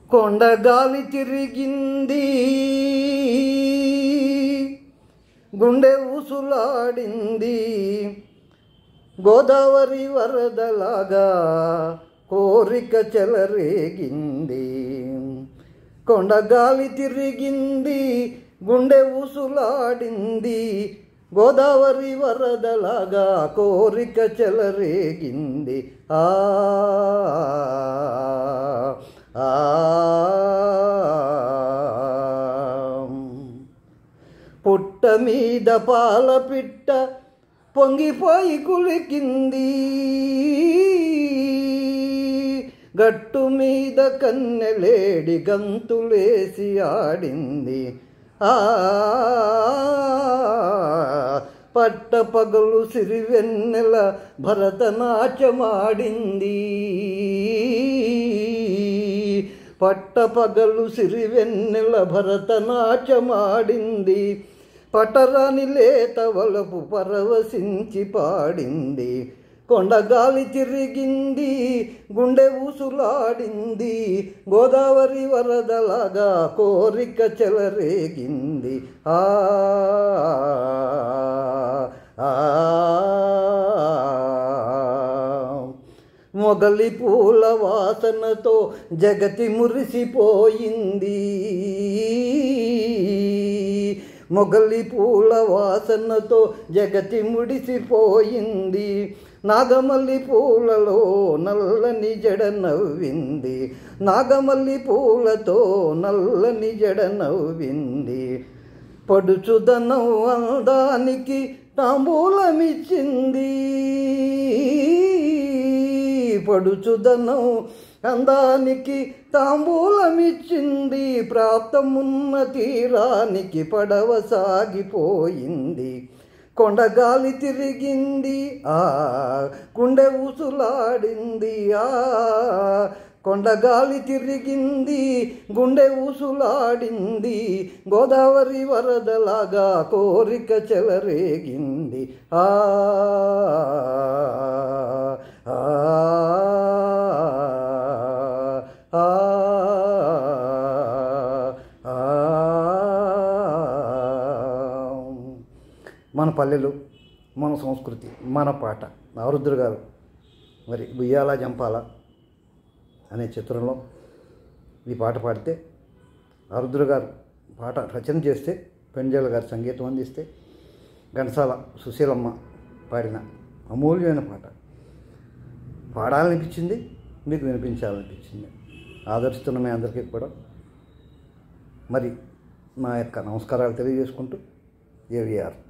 కొండ గాలి తిరిగింది గుండె ఊసులాడింది గోదావరి వరదలాగా కోరిక చెలరేగింది కొండ గాలి తిరిగింది గుండె ఊసులాడింది గోదావరి వరదలాగా కోరిక చెలరేగింది ఆ ఆ పుట్ట మీద పాల పిట్ట పొంగిపోయి కులికింది గట్టు మీద కన్నెలేడి గంతులేసి ఆడింది ఆ పట్ట పగలు సిరివెన్నెల భరతనాట్యమాడింది పట్ట పగలు సిరివెన్నెల భరతనాట్యమాడింది పటరాని లేత వలపు పరవశించి పాడింది కొండగాలి తిరిగింది గుండె ఊసులాడింది గోదావరి వరదలాగా కోరిక చెలరేగింది ఆ ఆ మొగలి పూల వాసనతో జగతి మురిసిపోయింది మొగలి పూల వాసనతో జగతి ముడిసిపోయింది నాగమల్లి పూలలో నల్లని జడ నవ్వింది నాగమల్లి పూలతో నల్లని జడ నవ్వింది పడుచుదనం అందానికి తాంబూలమిచ్చింది పడుచుదనం అందానికి తాంబూలమిచ్చింది ప్రాప్తమున్న తీరానికి పడవ సాగిపోయింది కొండగాలి తిరిగింది ఆ కుండె ఊసులాడింది ఆ కొండగాలి తిరిగింది గుండె ఊసులాడింది గోదావరి వరదలాగా కోరిక చెలరేగింది ఆ ఆ ఆ మన పల్లెలు మన సంస్కృతి మన పాట నారుద్ర గారు మరి ఉయ్యాల జంపాల అనే చిత్రంలో ఈ పాట పాడితే ఆరుద్ర గారు పాట రచన చేస్తే పెంజాల గారు సంగీతం అందిస్తే ఘంటసాల సుశీలమ్మ పాడిన అమూల్యమైన పాట పాడాలనిపించింది మీకు వినిపించాలనిపించింది ఆదరిస్తున్న మీ అందరికీ కూడా మరి మా యొక్క నమస్కారాలు తెలియజేసుకుంటూ ఏవిఆర్